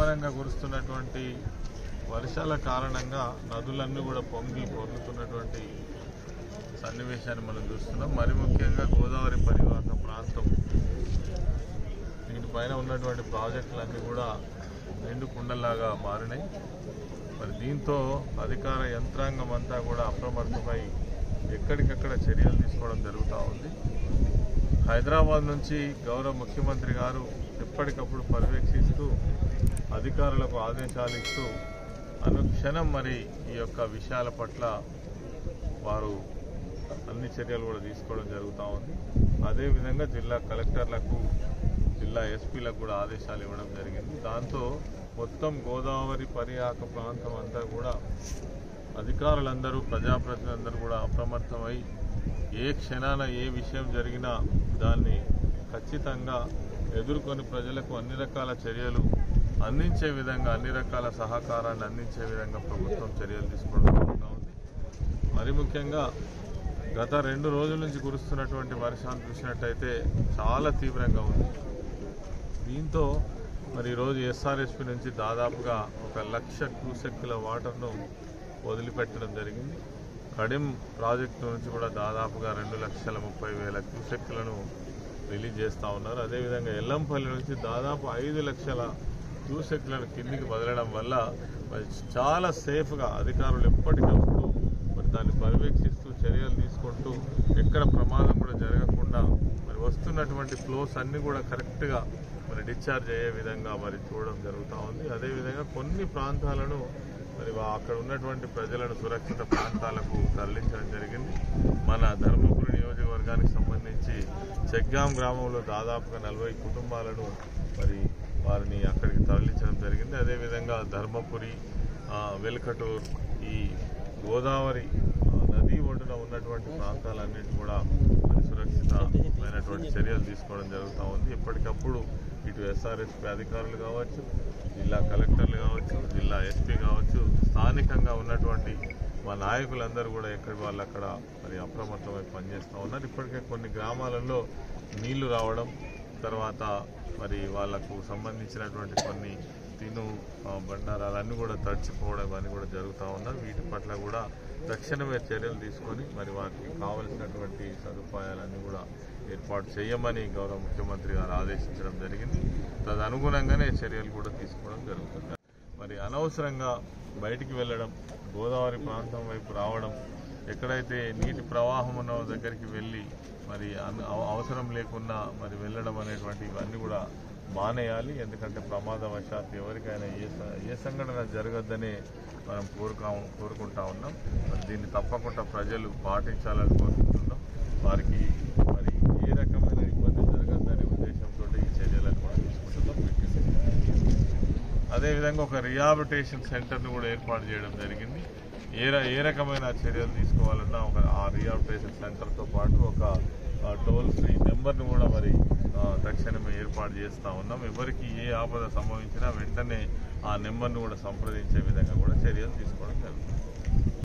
ముమ్మరంగా కురుస్తున్నటువంటి వర్షాల కారణంగా నదులన్నీ కూడా పొంగి పొందుతున్నటువంటి సన్నివేశాన్ని మనం చూస్తున్నాం మరి ముఖ్యంగా గోదావరి పరివాహక ప్రాంతం దీనిపైన ఉన్నటువంటి ప్రాజెక్టులన్నీ కూడా నిండు కుండలాగా మారినాయి మరి దీంతో అధికార యంత్రాంగం అంతా కూడా అప్రమత్తమై ఎక్కడికక్కడ చర్యలు తీసుకోవడం జరుగుతూ ఉంది హైదరాబాద్ నుంచి గౌరవ ముఖ్యమంత్రి గారు ఎప్పటికప్పుడు పర్యవేక్షిస్తూ అధికారులకు ఆదేశాలు ఇస్తూ అనుక్షణం మరి ఈ యొక్క విషయాల పట్ల వారు అన్ని చర్యలు కూడా తీసుకోవడం జరుగుతూ ఉంది అదేవిధంగా జిల్లా కలెక్టర్లకు జిల్లా ఎస్పీలకు కూడా ఆదేశాలు ఇవ్వడం జరిగింది దాంతో మొత్తం గోదావరి పరియాక ప్రాంతం అంతా కూడా అధికారులందరూ ప్రజాప్రతినిధులందరూ కూడా అప్రమత్తమై ఏ క్షణాన ఏ విషయం జరిగినా దాన్ని ఖచ్చితంగా ఎదుర్కొని ప్రజలకు అన్ని రకాల చర్యలు అందించే విధంగా అన్ని రకాల సహకారాన్ని అందించే విధంగా ప్రభుత్వం చర్యలు తీసుకోవడం జరుగుతూ ఉంది మరి ముఖ్యంగా గత రెండు రోజుల నుంచి కురుస్తున్నటువంటి వర్షాన్ని చూసినట్టయితే చాలా తీవ్రంగా ఉంది దీంతో మరి ఈరోజు ఎస్ఆర్ఎస్పి నుంచి దాదాపుగా ఒక లక్ష క్యూసెక్కుల వాటర్ను వదిలిపెట్టడం జరిగింది కడిం ప్రాజెక్టు నుంచి కూడా దాదాపుగా రెండు లక్షల ముప్పై వేల క్యూసెక్కులను రిలీజ్ చేస్తూ ఉన్నారు అదేవిధంగా ఎల్లంపల్లి నుంచి దాదాపు ఐదు లక్షల క్యూసెక్లను కిందికి వదలడం వల్ల మరి చాలా సేఫ్గా అధికారులు ఎప్పటికప్పుడు మరి దాన్ని పర్యవేక్షిస్తూ చర్యలు తీసుకుంటూ ఎక్కడ ప్రమాదం కూడా జరగకుండా మరి వస్తున్నటువంటి ఫ్లోస్ అన్ని కూడా కరెక్ట్గా మరి డిశ్చార్జ్ అయ్యే విధంగా మరి చూడడం జరుగుతూ ఉంది అదేవిధంగా కొన్ని ప్రాంతాలను మరి వా- అక్కడ ఉన్నటువంటి ప్రజలను సురక్షిత ప్రాంతాలకు తరలించడం జరిగింది మన ధర్మపురి నియోజకవర్గానికి సంబంధించి చెగ్గాం గ్రామంలో దాదాపుగా నలభై కుటుంబాలను మరి వారిని అక్కడికి తరలించడం జరిగింది అదేవిధంగా ధర్మపురి ఆ, వెల్కటూర్ ఈ గోదావరి ఆ, నది ఒడ్డున ఉన్నటువంటి ప్రాంతాలన్నిటి కూడా మరి సురక్షితమైనటువంటి చర్యలు తీసుకోవడం జరుగుతూ ఉంది ఎప్పటికప్పుడు ఇటు ఎస్ఆర్ఎస్పీ అధికారులు కావచ్చు జిల్లా కలెక్టర్లు కావచ్చు జిల్లా ఎస్పీ కావచ్చు స్థానికంగా ఉన్నటువంటి మా నాయకులందరూ కూడా ఎక్కడి వాళ్ళు అక్కడ మరి అప్రమత్తమై పనిచేస్తూ ఉన్నారు ఇప్పటికే కొన్ని గ్రామాలలో నీళ్లు రావడం తర్వాత మరి వాళ్లకు సంబంధించినటువంటి కొన్ని తిను ఆ, బండారాలన్నీ కూడా తడిచిపోవడం ఇవన్నీ కూడా జరుగుతూ ఉన్నాయి వీటి పట్ల కూడా తక్షణమే చర్యలు తీసుకొని మరి వాటికి కావలసినటువంటి సదుపాయాలన్నీ కూడా ఏర్పాటు చేయమని గౌరవ ముఖ్యమంత్రి గారు ఆదేశించడం జరిగింది తదనుగుణంగానే చర్యలు కూడా తీసుకోవడం జరుగుతుంది మరి అనవసరంగా బయటికి వెళ్ళడం గోదావరి ప్రాంతం వైపు రావడం ఎక్కడైతే నీటి ప్రవాహం ఉన్న దగ్గరికి వెళ్ళి మరి అన- అవ- అవసరం లేకున్నా మరి వెళ్ళడం అనేటువంటి ఇవన్నీ కూడా మానేయాలి ఎందుకంటే ప్రమాదవశాత్తు ఎవరికైనా ఏ స- ఏ సంఘటన జరగద్దని మనం కోరుకా కోరుకుంటా ఉన్నాం మరి దీన్ని తప్పకుండా ప్రజలు పాటించాలని కోరుకుంటున్నాం వారికి మరి ఏ రకమైన ఇబ్బంది జరగద్దనే ఉద్దేశంతో ఈ చర్యలను కూడా తీసుకుంటున్నాం అదేవిధంగా ఒక రిహాబిటేషన్ సెంటర్ను కూడా ఏర్పాటు చేయడం జరిగింది ఏ ర- ఏ రకమైన చర్యలు తీసుకోవాలన్నా ఒక ఆ రిహాబిటేషన్ సెంటర్తో పాటు ఒక ఆ, టోల్ ఫ్రీ నెంబర్ను కూడా మరి ఆ, తక్షణమే ఏర్పాటు చేస్తూ ఉన్నాం ఎవరికి ఏ ఆపద సంభవించినా వెంటనే ఆ నెంబర్ను కూడా సంప్రదించే విధంగా కూడా చర్యలు తీసుకోవడం జరుగుతుంది